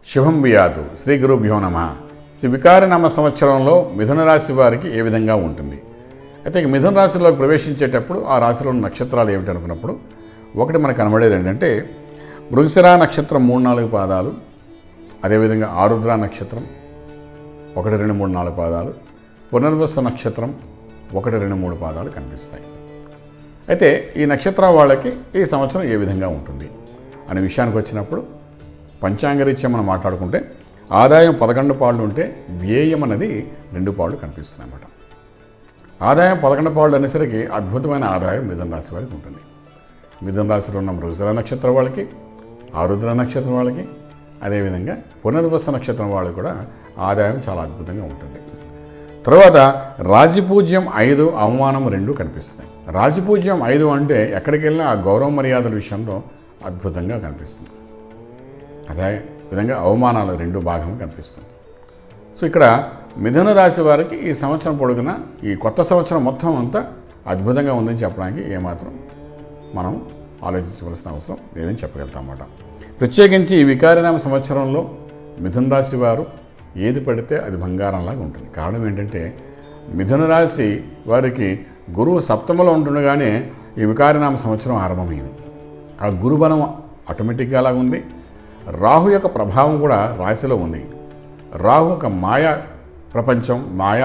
శుభం వియాతు శ్రీ గురుభ్యో నమ శ్రీ వికారనామ సంవత్సరంలో మిథున రాశి వారికి ఏ విధంగా ఉంటుంది అయితే ఇక మిథున రాశిలోకి ప్రవేశించేటప్పుడు ఆ రాశిలో ఉన్న నక్షత్రాలు ఏమిటి అనుకున్నప్పుడు ఒకటి మనకు కనబడేది ఏంటంటే మృగశిర నక్షత్రం మూడు నాలుగు పాదాలు అదేవిధంగా ఆరుద్ర నక్షత్రం ఒకటి రెండు మూడు నాలుగు పాదాలు పునర్వస నక్షత్రం ఒకటి రెండు మూడు పాదాలు కనిపిస్తాయి అయితే ఈ నక్షత్రం వాళ్ళకి ఈ సంవత్సరం ఏ విధంగా ఉంటుంది అనే విషయానికి వచ్చినప్పుడు పంచాంగరీత్యా మనం మాట్లాడుకుంటే ఆదాయం పదకొండు పాళ్ళు ఉంటే వ్యయం అనేది రెండు పాళ్ళు కనిపిస్తుంది అన్నమాట ఆదాయం పదకొండు పాళ్ళు అనేసరికి అద్భుతమైన ఆదాయం మిథున రాశి వారికి ఉంటుంది మిథున రాశిలో ఉన్న మృగశిర నక్షత్రం వాళ్ళకి ఆరుద్ర నక్షత్రం వాళ్ళకి అదేవిధంగా పునర్వస నక్షత్రం వాళ్ళకి కూడా ఆదాయం చాలా అద్భుతంగా ఉంటుంది తర్వాత రాజపూజ్యం ఐదు అవమానం రెండు కనిపిస్తాయి రాజపూజ్యం ఐదు అంటే ఎక్కడికి వెళ్ళినా ఆ గౌరవ మర్యాదల విషయంలో అద్భుతంగా కనిపిస్తుంది అదే విధంగా అవమానాలు రెండు భాగం కనిపిస్తుంది సో ఇక్కడ మిథున రాశి వారికి ఈ సంవత్సరం పొడుగున ఈ కొత్త సంవత్సరం మొత్తం అంతా అద్భుతంగా ఉందని చెప్పడానికి ఏమాత్రం మనం ఆలోచించవలసిన అవసరం లేదని చెప్పగలుగుతామన్నమాట ప్రత్యేకించి ఈ వికారనామ సంవత్సరంలో మిథున రాశి వారు ఏది పడితే అది బంగారంలాగా ఉంటుంది కారణం ఏంటంటే మిథున రాశి వారికి గురువు సప్తమలో ఉంటుండగానే ఈ వికారనామ సంవత్సరం ఆరంభమైంది ఆ గురుబలం ఆటోమేటిక్గా అలాగ ఉంది రాహు యొక్క ప్రభావం కూడా రాశిలో ఉంది రాహు ఒక మాయా ప్రపంచం మాయా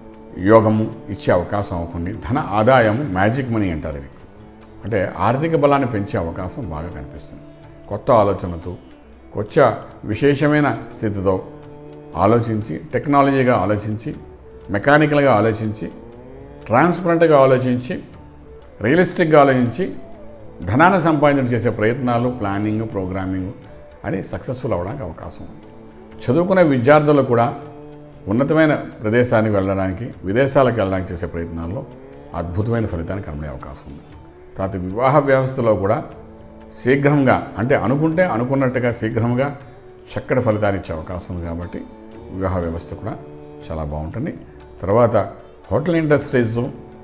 యోగము ఇచ్చే అవకాశం అవుతుంది ధన ఆదాయం మ్యాజిక్ మనీ అంటారు ఇది అంటే ఆర్థిక బలాన్ని పెంచే అవకాశం బాగా కనిపిస్తుంది కొత్త ఆలోచనలతో కొత్త విశేషమైన స్థితితో ఆలోచించి టెక్నాలజీగా ఆలోచించి మెకానికల్గా ఆలోచించి ట్రాన్స్పరెంట్గా ఆలోచించి రియలిస్టిక్గా ఆలోచించి ధనాన్ని సంపాదించడం చేసే ప్రయత్నాలు ప్లానింగ్ ప్రోగ్రామింగ్ అని సక్సెస్ఫుల్ అవ్వడానికి అవకాశం ఉంది చదువుకునే విద్యార్థులు కూడా ఉన్నతమైన ప్రదేశానికి వెళ్ళడానికి విదేశాలకు వెళ్ళడానికి చేసే ప్రయత్నాల్లో అద్భుతమైన ఫలితాన్ని కనబడే అవకాశం ఉంది తర్వాత వివాహ వ్యవస్థలో కూడా శీఘ్రంగా అంటే అనుకుంటే అనుకున్నట్టుగా శీఘ్రంగా చక్కటి ఫలితాన్ని ఇచ్చే అవకాశం ఉంది కాబట్టి వివాహ వ్యవస్థ కూడా చాలా బాగుంటుంది తర్వాత హోటల్ ఇండస్ట్రీస్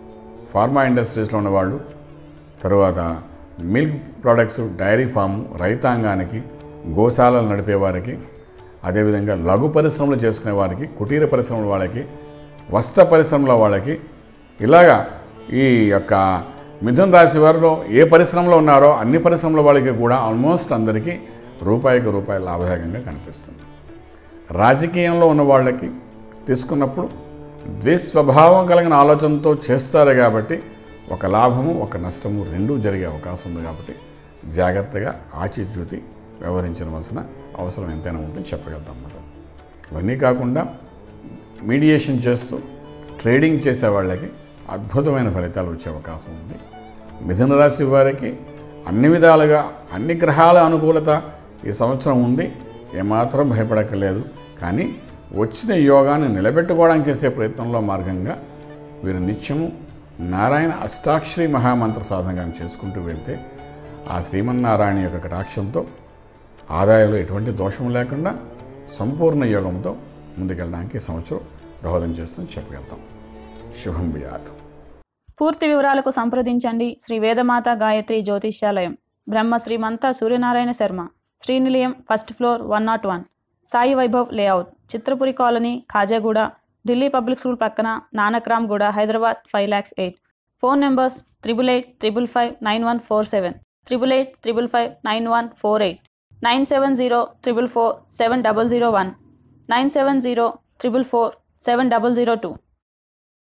ఫార్మా ఇండస్ట్రీస్లో ఉన్నవాళ్ళు తర్వాత మిల్క్ ప్రొడక్ట్స్ డైరీ ఫామ్ రైతాంగానికి గోశాలలు నడిపే వారికి అదేవిధంగా లఘు పరిశ్రమలు చేసుకునే వారికి కుటీర పరిశ్రమల వాళ్ళకి వస్త్ర పరిశ్రమల వాళ్ళకి ఇలాగా ఈ యొక్క మిథున రాశి వారిలో ఏ పరిశ్రమలో ఉన్నారో అన్ని పరిశ్రమల వాళ్ళకి కూడా ఆల్మోస్ట్ అందరికీ రూపాయికి రూపాయి లాభదాయకంగా కనిపిస్తుంది రాజకీయంలో ఉన్న వాళ్ళకి తీసుకున్నప్పుడు ద్వేస్వభావం కలిగిన ఆలోచనతో చేస్తారు కాబట్టి ఒక లాభము ఒక నష్టము రెండూ జరిగే అవకాశం ఉంది కాబట్టి జాగ్రత్తగా ఆచితూచి వ్యవహరించవలసిన అవసరం ఎంతైనా ఉంటుందని చెప్పగలుగుతాం అన్నమాట ఇవన్నీ కాకుండా మీడియేషన్ చేస్తూ ట్రేడింగ్ చేసే వాళ్ళకి అద్భుతమైన ఫలితాలు వచ్చే అవకాశం ఉంది మిథున రాశి వారికి అన్ని విధాలుగా అన్ని గ్రహాల అనుకూలత ఈ సంవత్సరం ఉంది ఏమాత్రం భయపడక్కర్లేదు కానీ వచ్చిన యోగాన్ని నిలబెట్టుకోవడానికి చేసే ప్రయత్నంలో మార్గంగా వీరు నిత్యము నారాయణ అష్టాక్షరి మహామంత్ర సాధనగా చేసుకుంటూ వెళ్తే ఆ శ్రీమన్నారాయణ యొక్క కటాక్షంతో ఆదాయంలో ఎటువంటి దోషం లేకుండా సంపూర్ణ యోగంతో ముందుకెళ్ళడానికి ఈ సంవత్సరం దోహదం చేస్తుందని చెప్పగలుగుతాం శుభం వియాత్ పూర్తి వివరాలకు సంప్రదించండి Shri Vedamata Gayatri Jyotishyalayam Brahma Srimantha Suryanarayana Sharma Srinilayam first floor one not one Sai Vaibhav layout Chitrapuri colony Khajaguda Delhi public school పక్కన Nanakramguda Hyderabad five lakhs eight phone numbers triple eight triple five nine one four seven triple eight triple five nine one four eight nine seven zero triple four seven double zero one nine seven zero triple four seven double zero two